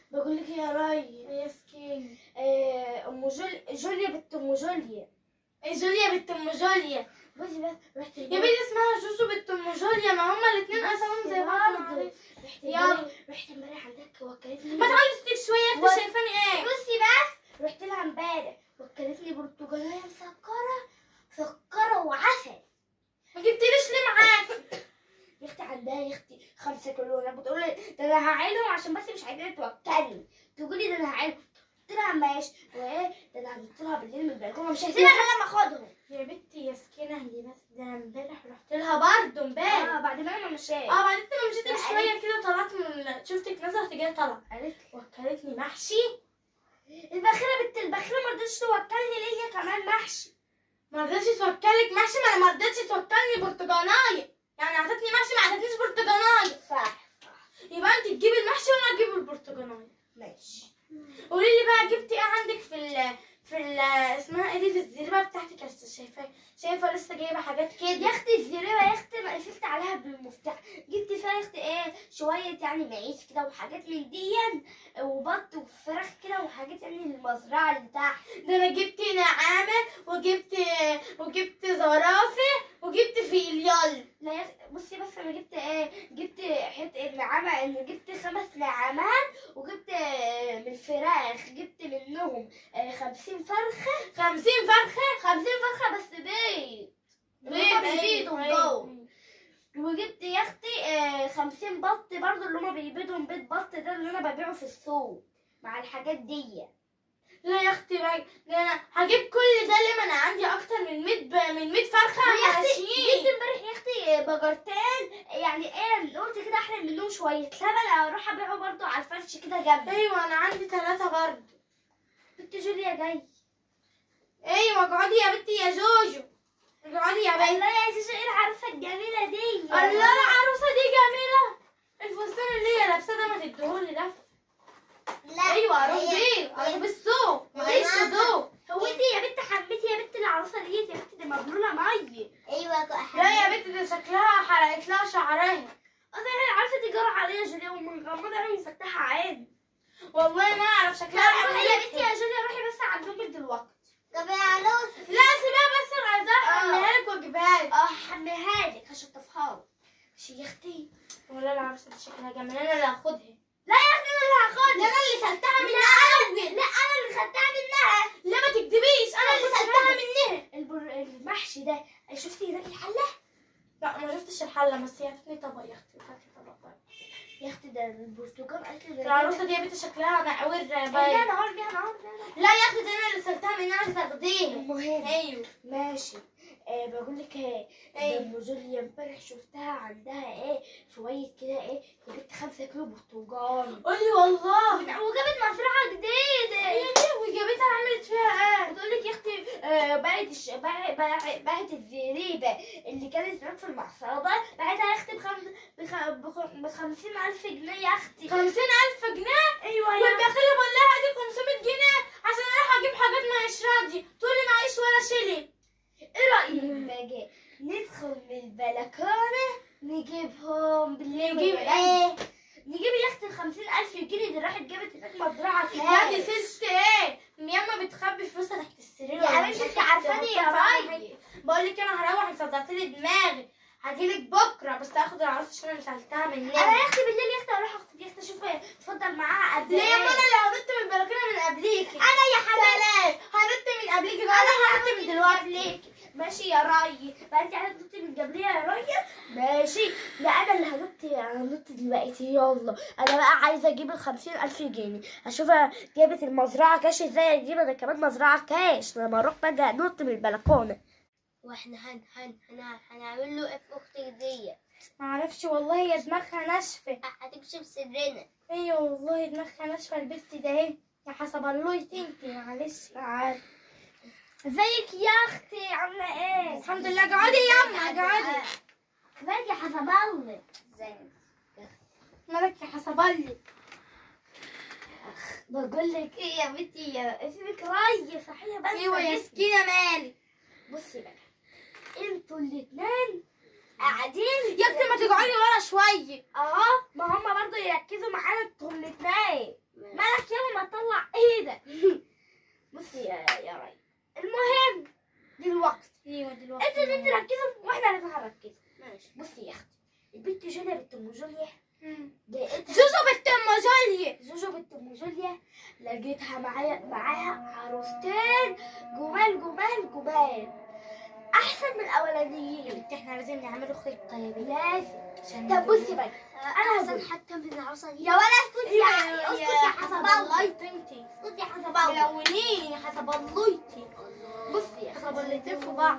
بقول لك يا راي يا سكين آه، ام جول... جوليا بنت ام جوليا ايه جوليا بنت ام جوليا بصي بس رحت يا بنتي اسمها جوجو بنت ام جوليا ما هما الاثنين اسامهم زي بعض معلش. رحت يلا. امبارح رحت امبارح عندك وكلتني ما تعالي صوتك شويه و- انت شايفاني ايه بصي بس رحت لها امبارح وكلتني برتقاليه مسكره سكره وعسل ما جبتليش ليه معاك يا اختي عندها يا اختي خمسة كيلو انا بتقول لي ده انا هعينهم عشان بس مش عايزاني توكلني تقول لي ده انا هعينهم قلت لها ماشي وايه ده انا عملت لها بالليل من البلكونه مش هسيبها غير لما اخدهم يا بنتي يا سكينه دي بس ده أنا امبارح رحت لها برضه امبارح اه بعد ما انا مشيت اه بعدين لما مشيت لا، شويه كده طلعت من شفتك نزلت جايه طلع قالت وكلتني محشي البخيله بنت البخيله ما رضتش توكلني ليا كمان محشي ما رضتش توكلك محشي ما انا ما رضتش توكلني برتقانايه يعني اعطتني محشي ما اعطتنيش برتقانايه صح يبقى انت تجيبي المحشي وانا اجيب البرتقانايه ماشي قولي لي بقى جبتي ايه عندك في ال في ال اسمها ايه دي في الزريبه بتاعتك لسه شايفه شايفه لسه جايبه حاجات كده يا اختي الزريبه يا اختي انا قفلت عليها بالمفتاح جبت فيها يا اختي ايه شويه يعني معيش كده وحاجات من دي وبط وفراخ كده وحاجات يعني المزرعه اللي تحت ده انا جبت نعامه وجبت وجبت زرافه وجبت فيليال لا يا أختي، بصي بس انا جبت ايه جبت حته النعامه انا جبت خمس نعامات وجبت آه، من الفراخ جبت منهم آه، خمسين فرخه خمسين فرخه خمسين فرخه بس بيض بيض، بيض بيض أيوة، وجو وجبت يا اختي آه، خمسين بط برضو اللي هما بيبيضهم بيض بط ده اللي انا ببيعه في السوق مع الحاجات دي لا يا اختي بقى ده انا هجيب كل ده ليه ما انا عندي اكتر من 100 ب- من 100 فرخه يا اختي ماشيين جبت امبارح يا اختي بجرتين يعني ايه قلت كده احلى منهم شويه لبن اروح ابيعه برضو على الفرش كده جنبي ايوه انا عندي ثلاثه برضه بنت جوليا جاي ايوه اقعدي يا بنتي يا جوجو اقعدي يا بنتي الله يا جوجو ايه العروسه الجميله دي الله العروسه دي جميله الفستان اللي هي لابساه ده ما تديهولي ده لا ايوه اروح هي- بيه اروح بالسوق هي ماليش عارفة. هدوء هو انت يا بنت حمتي يا بنت العروسه دي يا بنت دي مبلوله ميه ايوه لا يا بنتي ده شكلها حرقت لها شعرها اصل هي العروسه دي جرى عليا جوليا ومغمضه عيني ومفتحه عين والله ما اعرف لا شكلها روحي يا بنتي يا جوليا روحي بس عند امك دلوقتي طب يا عروس لا سيبها بس انا عايزاها احملها لك واجيبها لك اه حميها لك هشطفها لك مش يا اختي والله العروسه دي شكلها جميل انا اللي هاخدها لا يا اختي انا اللي هاخدها انا اللي سالتها لا منها انا لا انا اللي خدتها منها لا ما تكدبيش انا اللي سالتها منها البر... المحشي ده شفتي هناك الحله لا ما شفتش الحله بس هي هاتني طبق يا اختي هاتي طبق طيب. يا اختي ده البرتقال قالت لي ده العروسه دي يا بنتي شكلها معور لا باين نهار بيها نهار لا يا اختي ده انا اللي سالتها منها تاخديها المهم ايوه ماشي آه بقول لك ايه أيوة. ام جوليا امبارح شفتها عندها ايه شويه كده ايه جبت خمسة كيلو برتقال قولي والله وجابت مزرعه جديده يا لهوي جابتها عملت فيها ايه بتقول لك يا اختي آه، بعت الش... بعت بعت- بعت الزريبه اللي كانت هناك في المحصله بعتها يا اختي بخم... بخ... بخ... بخمسين الف جنيه يا اختي خمسين ألف جنيه ايوه يا والبخيل بقول لها ادي 500 جنيه عشان اروح اجيب حاجات معيش راضي تقولي معيش ولا شيلين ايه رايك بقى ندخل من البلكونه نجيبهم بالليل نجيب ولا ايه؟ نجيب يا اختي الخمسين الف جنيه دي راحت جابت هناك مزرعه لا دي كده ست ايه ياما بتخبي فلوسها تحت السرير يا ولا حبيبتي مش انت عارفة عارفاني تحطها يا في أي راي حاجة. بقول لك انا هروح انت صدعت لي دماغي هجيلك بكره بس هاخد العروسه عشان انا سالتها منها انا يا اختي بالليل يا اختي اروح اخد يا اختي اشوف اتفضل معاها قد ليه ايه يا انا اللي هنط من البلكونه من قبليكي انا يا حبيبي سلام هنط من قبليكي بقى انا هنط من دلوقتي قبليك ماشي يا راي بقى انت عايزه تنطي من قبليها يا راي ماشي لا انا اللي هنط هنط دلوقتي يلا انا بقى عايزه اجيب ال ألف جنيه اشوفها جابت المزرعه كاش ازاي اجيب انا كمان مزرعه كاش لما اروح بقى انط من البلكونه واحنا هن هن هن هنعمل له ايه في اختك دي معرفش والله هي دماغها ناشفه هتكشف سرنا ايوه والله دماغها ناشفه البت ده اهي يا حسب الله انتي معلش تعال ازيك يا اختي عامله ايه الحمد لله اقعدي ياما اقعدي ازيك يا حسب الله زين مالك يا حسب الله بقول لك ايه يا بنتي يا اسمك راي صحيح بس ايوه يا سكينه مالي بصي بقى انتوا الاتنين قاعدين يا اختي ما تقعدي ورا شويه اهو ما هم برضو يركزوا معانا انتوا الاتنين ما لقيتها معايا معاها عروستين جمال جمال جمال احسن من الاولانيين احنا لازم نعمله خطه يا بنت لازم عشان طب بصي بقى انا هقول. احسن حتى من العروسه دي يا ولا اسكت يا اسكت يا حسب الله الله يطنتي اسكت يا حسب الله ملونين يا حسب اللويتي بصي يا حسب الاتنين في بعض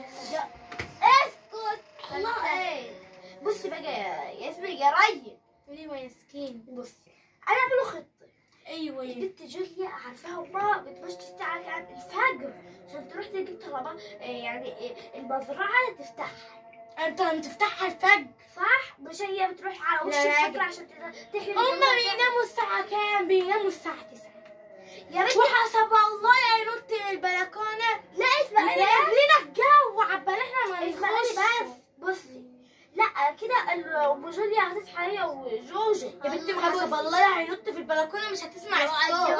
اسكت الله ايه بصي بقى يا ياسمين يا ريم ايوه يا سكين بصي انا اعمله خطه ايوه يا البنت جوليا عارفاها امها بتمشي الساعه كام الفجر عشان تروح تجيب طلبات إيه يعني إيه المزرعه تفتحها انت هتفتحها الفجر صح مش هي بتروح على وش لا، لا. الفجر عشان تحلم هما بيناموا الساعة كام؟ بيناموا الساعة 9 يا بنتي وحسب الله ينط من البلكونة لا اسمعي يجيب بس لنا الجو عبال احنا ما اسمعي نخش بس بصي لا كده ال- ام جوليا هتصحى هي وجوجو يا بنتي حسب الله هينط في البلكونة مش هتسمع الصوت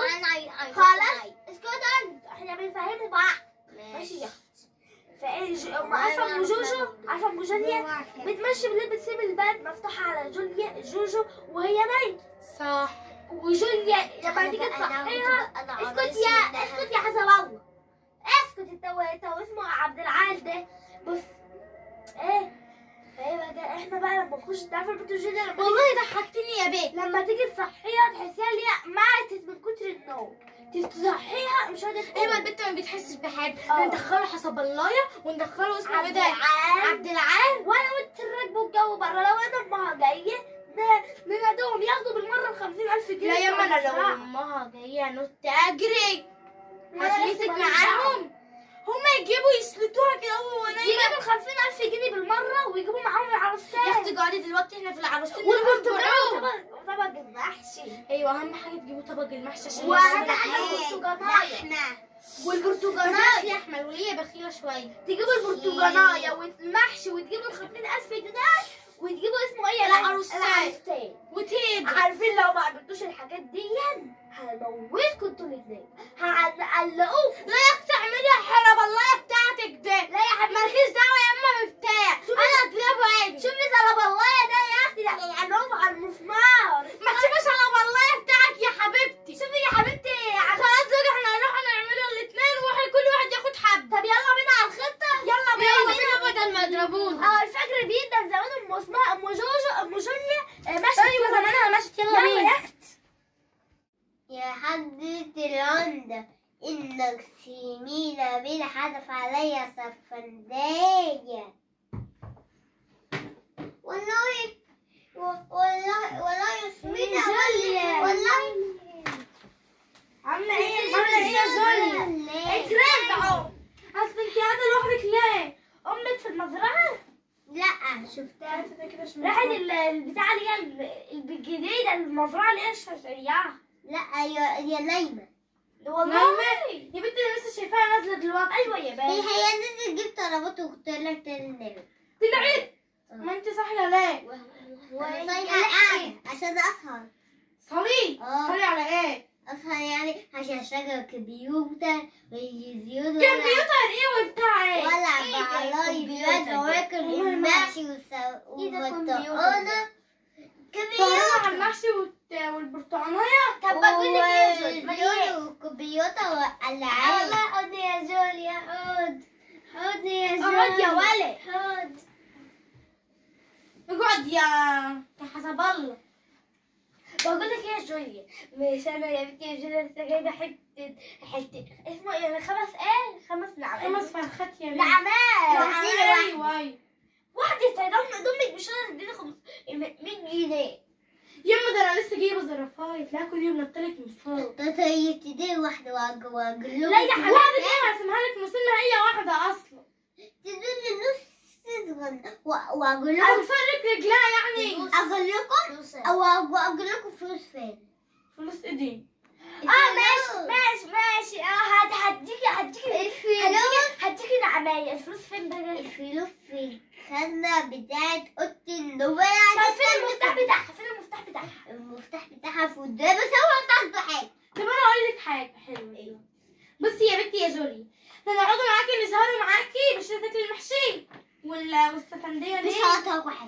خلاص اسكت انت احنا بنفهموا بعض ماشي يا اختي فايه ج- ام عارفه ام جوجو عارفه ام جوليا بتمشي بالليل بتسيب الباب مفتوحه على جوليا جوجو وهي نايمه صح وجوليا لما تيجي تصحيها اسكت يا اسكت يا حسب الله اسكت انت و- انت واسمه عبد العال ده بص ايه فايه بقى احنا بقى لما نخش تعرف البنت جوليا لما والله ضحكتني يا بنت لما تيجي تصحيها تحسيها اللي هي ماتت من كتر النوم تصحيها مش قادره تقوم. ايوه البنت ما بتحسش بحاجة اه. ندخله حسب الله وندخله اسمه ايه عبد ده؟ العال عبد العال وانا وانت راكبوا الجو بره لو انا امها جايه ن- ننادوهم ياخدوا بالمره ال 50000 جنيه لا ياما انا لو بتوع امها جايه نط اجري ولا هتمسك لسه معاهم هما يجيبوا يسلتوها كده وهو نايمة يجيبوا ال 50000 جنيه بالمره ويجيبوا معاهم العروستين يا اختي قاعدة دلوقتي احنا في العروستين والبرتقال نطلعوه. طبق طبق المحشي ايوه اهم حاجة تجيبوا طبق المحشي عشان واهم يبقى حاجه حلو. البرتقانايه بس والبرتقانايه يا احمد وهي بخيلة شوية تجيبوا البرتقانايه والمحشي وتجيبوا ال 50000 جنيه وتجيبوا اسمه ايه العروستين. العروستين وتيجي عارفين لو ما عملتوش الحاجات دي هنموتكم انتوا الاثنين هنعلقوكم لا يا اختي اعملي حرب الله بتاعتك ده لا يا حبيبي مالكيش دعوة يا اما بتاع انا اضربه عادي شوفي طلب الله ده يا اختي ده احنا هنعلقوهم على المسمار ما تسيبيش على الله بتاعك يا حبيبتي شوفي يا حبيبتي خلاص بقى احنا هنروح نعمله الاثنين وواحد كل واحد ياخد حبة طب يلا بينا على الخطه يلا بينا بدل ما يضربونا اه الفجر بيبدا زمان ام اسمها ام جوجو ام جوليا آه، ماشيه ايوه زمانها مشت يلا يلا يا بينا اختي يا حضرة العمدة إنك سمينة بالحدف عليا سفندية والله و- والله والله سمينة جوليا. والله عامله ايه عامله ايه يا جوليا انت رافعه اصل انت قاعدة لوحدك ليه؟ امك في المزرعه لا شفتها راحت ال- البتاع اللي هي ال- الجديده المزرعه اللي هي الشجرية لا يا يا نايمة والله نايمة يا بنتي انا لسه شايفاها نازلة دلوقتي ايوه يا هي بنت هي نزلت جبت طلبات وطلعت تاني نامت طلعت ما انت صاحية ليه؟ أنا صايحة قاعدة عشان أسهر صلي اه. صلي على ايه؟ أسهر يعني عشان أشغل كمبيوتر ويزيون كمبيوتر ايه وبتاع ايه؟ والعب إيه ده على الكمبيوتر ايباد ده؟ واكل والله المحشي إيه ده والبرتقانة صلي على المحشي والت- والبرتقانية طب بقول لك ايه يا جوليا بقول لك إيه؟ والكمبيوتر والألعاب الله حضن يا جوليا حضن حضن يا اقعد يا ولد حضن اقعد يا يا حسب الله بقول لك ايه يا جوليا مش انا يا بنتي يا جوليا لسه جايبه حته حته اسمه ايه خمس ايه خمس نعمات خمس فرخات يا بنت نعمات ايوه ايوه واحده تعدهم دمك مش انا تديني خمس 100 جنيه يما ده انا لسه جايبه زرافايه تلاقي كل يوم نطلك من فوق تدي واحدة واجل واجل لا يا حبيبي واحدة ايه هرسمها لك مسلمة هي واحدة اصلا تدوني نص صغن واقول لكم هنفرق رجلها يعني اقول لكم او اقول لكم فلوس فين فلوس ايدين اه ماشي ماشي ماشي اه هد- هديكي هديكي الفلوس هديكي هديكي نعمايه الفلوس فين بقى؟ الفلوس في الخزنة بتاعت اوضة النوم طب فين المفتاح بتاعها؟ فين المفتاح بتاعها؟ المفتاح بتاعها في قدام بس هو عنده حاجة طب انا اقول لك حاجة حلوة ايوه بصي يا بنتي يا جولي احنا نقعدوا معاكي نسهروا معاكي مش هتاكلي المحشي ولا والسفندية مش ليه؟ هقطعكوا حاجة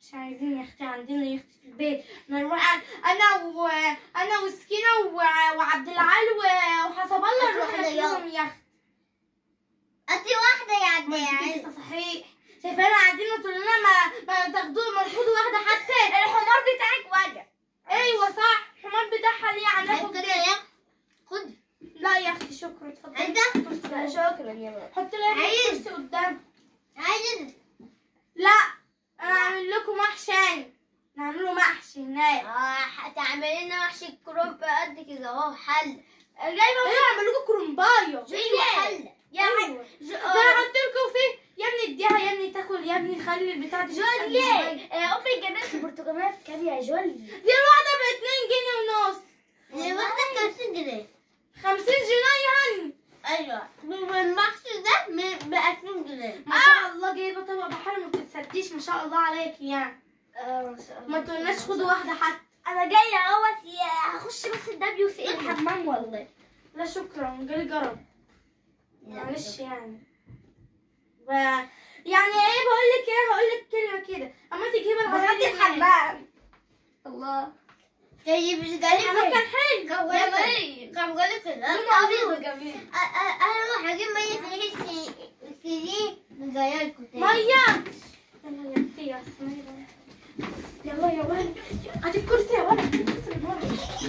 مش عايزين يا اختي عندنا يخت في البيت نروح انا و انا وسكينه و... وعبد العال و... وحسب الله نروح إحنا لهم يخت أنت واحدة يا عبد لسه صحيح شايفانا قاعدين وتقول لنا ما ما تاخدوا ما تاخدوا واحده حتى الحمار بتاعك وجع ايوه صح الحمار بتاعها ليه هناخد كده يا خد لا يا اختي شكرا اتفضلي أنت لا شكرا يا ماما حط لي عايز. كرسي قدام عايز لا انا اعمل لكم محشي نعمله محشي هناك آه تعملي لنا محشي كروب قد كده أهو حل جايبه ايوه اعمل لكم كرومبايو ايوه حل يا أيوة. ده انا حط لكم فيه يا ابني اديها يا ابني تاكل يا ابني خلي البتاع دي تتسلق جوليا شوية. آه، امي جابت لي برتقالات كام يا جوليا دي الواحده ب 2 جنيه ونص الواحدة 50 جنيه 50 جنيه يعني أيوة والمحشي ده ب 2000 جنيه ما شاء الله جايبه طبق بحر ما بتتصدقيش ما شاء الله عليكي يعني اه ما شاء الله ما تقولناش خدوا واحده حتى انا جايه اهوت يا- هخش بس الدبليو سي الحمام والله لا شكرا جالي جرب معلش يعني ب... يعني ايه بقول لك ايه هقول لك كلمه كده اما تجيب دخلت العربيه الحمام الله طيب مش الحمام جالي كان حلو يا مريم كم جالي كده لونه ابيض وجميل اروح اجيب ميه في الحس في جايلكم تاني ميه يلا يا اختي يا اسماء يلا يا ولد هات الكرسي يا ولد هات الكرسي من ورا.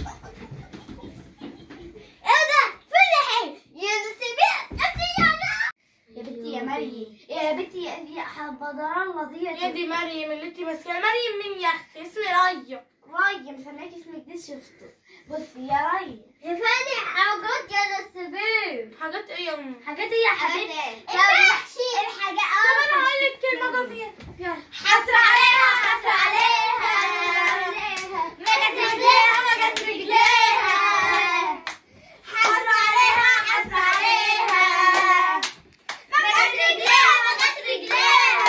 ايه ده فلحي يا نسيبي انت يا يا بنتي يا مريم يا بنتي يا يا حبضران يا لطيفه دي مريم اللي انت ماسكاها مريم مين يا اختي اسمي رايا ريم مسمياكي اسمك دي شفته بصي يا ريم يا فادي حاجات يا نسيبي حاجات ايه يا ام حاجات ايه يا حبيبتي المحشي الحاجات طب انا هقول لك كلمه بسيطه يلا حسرة عليها حسرة عليها ما جت رجليها ما جت رجليها حسرة عليها حسرة عليها ما جت رجليها ما جت رجليها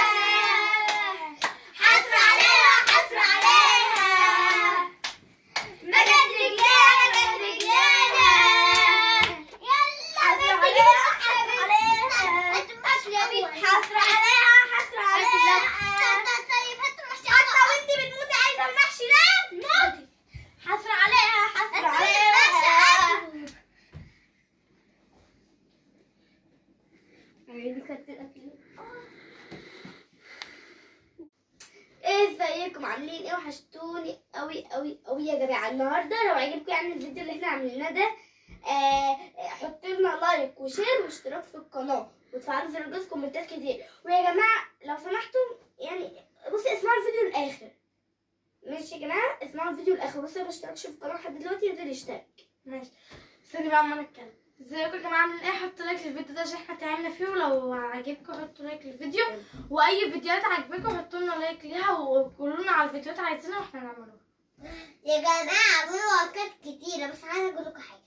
حسرة عليها حسرة عليها ما جت رجليها ما جت رجليها يلا بنتي حسرة عليها حسرة عليها حسرة عليها حتى وانت بتموتي عايزة المحشي ده موتي حسرة عليها حسرة عليها ايه ازيكم عاملين ايه وحشتوني قوي قوي قوي يا جماعه النهارده لو عجبكم يعني الفيديو اللي احنا عامليناه ده آه حطوا لنا لايك وشير واشتراك في القناه وتفعلوا زر الجرس كومنتات كتير ويا جماعه لو سمحتم يعني بصي اسمعوا الفيديو الاخر ماشي يا جماعه اسمعوا الفيديو الاخر بصي ما اشتركش في القناه لحد دلوقتي يقدر يشترك ماشي استني بقى اما نتكلم ازيكم يا جماعه عاملين ايه حطوا لايك للفيديو ده عشان احنا تعبنا فيه ولو عجبكم حطوا لايك للفيديو واي فيديوهات عجبكم حطوا لنا لايك ليها وقولوا لنا على الفيديوهات عايزينها واحنا نعملوها يا جماعة بلوكات كتيرة بس عايزة اقول لكم حاجة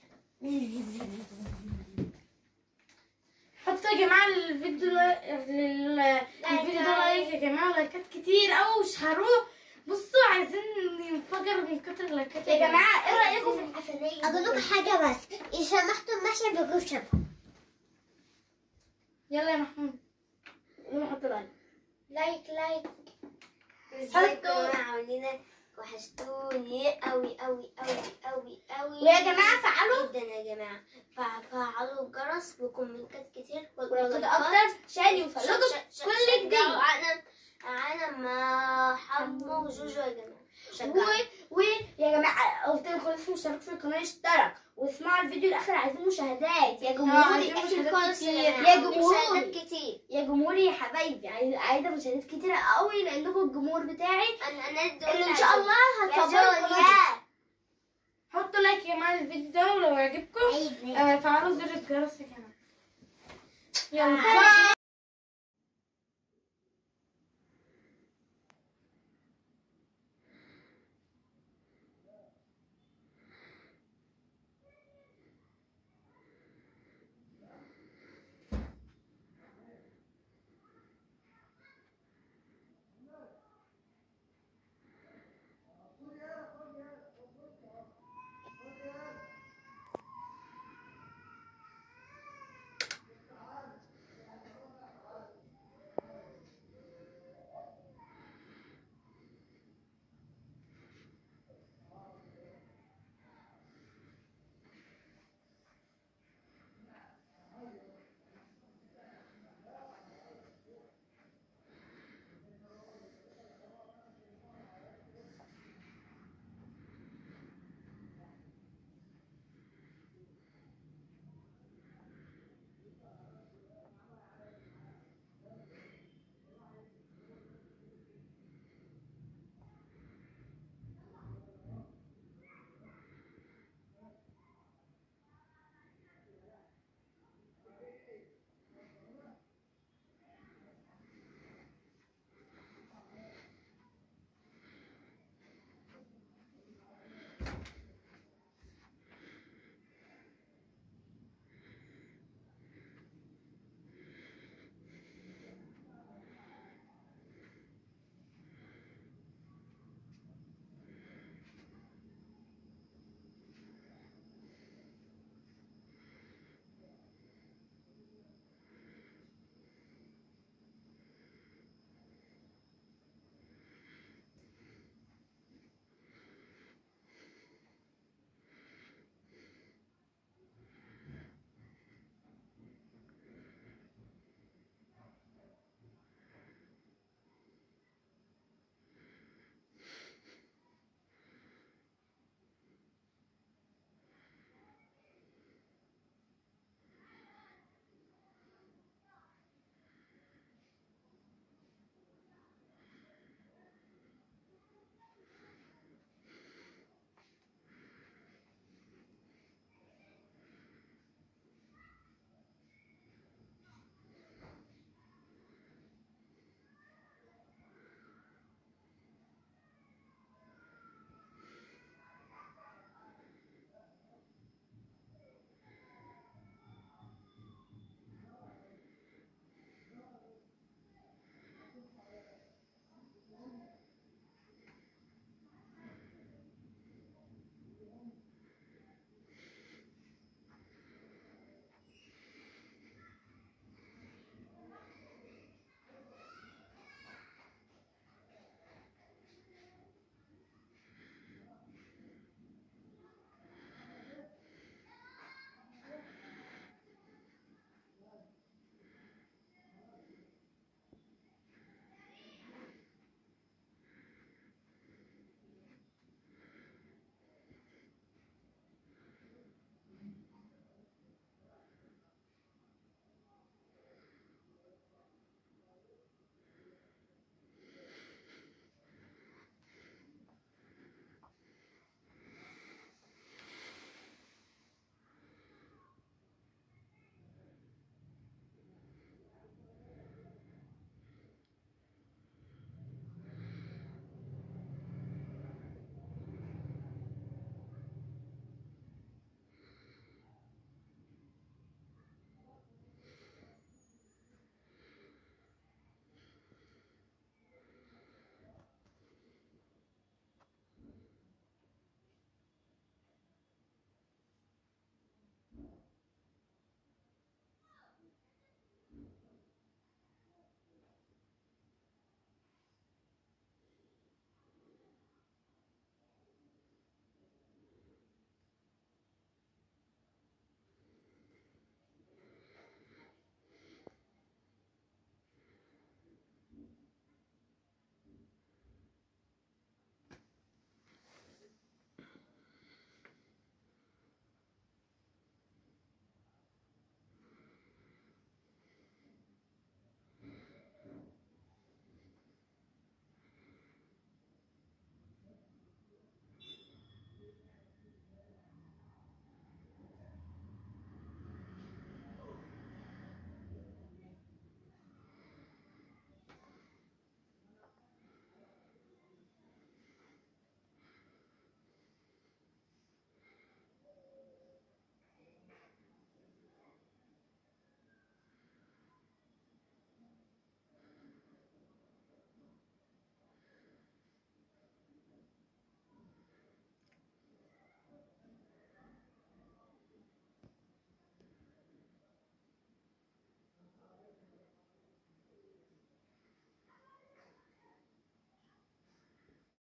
حطوا يا جماعه الفيديو لا- لل- الفيديو ده لايك يا جماعه لايكات كتير قوي وشهروه بصوا عايزين ينفجر من كتر اللايكات يا جماعه ايه رايكم في الحسنيه اقول لكم حاجة بس إن سمحتوا المشي بيكون شبه يلا يا محمود نحط لايك لايك لايك حطوا. ازيكم يا جماعة عاملين ايه؟ وحشتوني قوي قوي قوي قوي قوي ويا جماعه فعلوا جدا يا جماعة فع- فعلوا الجرس وكومنتات كتير ولو كده اكتر عشان يوصلكم كل جديد انا انا مع حمو وجوجو يا جماعة شجعوا. ويا جماعه قلت لكم لسه مشترك في القناه اشترك واسمعوا الفيديو الاخر عايزين مشاهدات يا جمهوري عايزين احنا مشاهدات كتير كتير. يا جمهوري مشاهدات كتير يا جمهوري يا حبايبي عايز- عايزه مشاهدات كتيره قوي لانكم الجمهور بتاعي انا انا اللي ان شاء الله يا هتكبروا القناه جوليا حطوا لايك يا جماعه للفيديو ده ولو عجبكم عيد آه، فعلوا زر الجرس يا جماعه يلا آه. باي.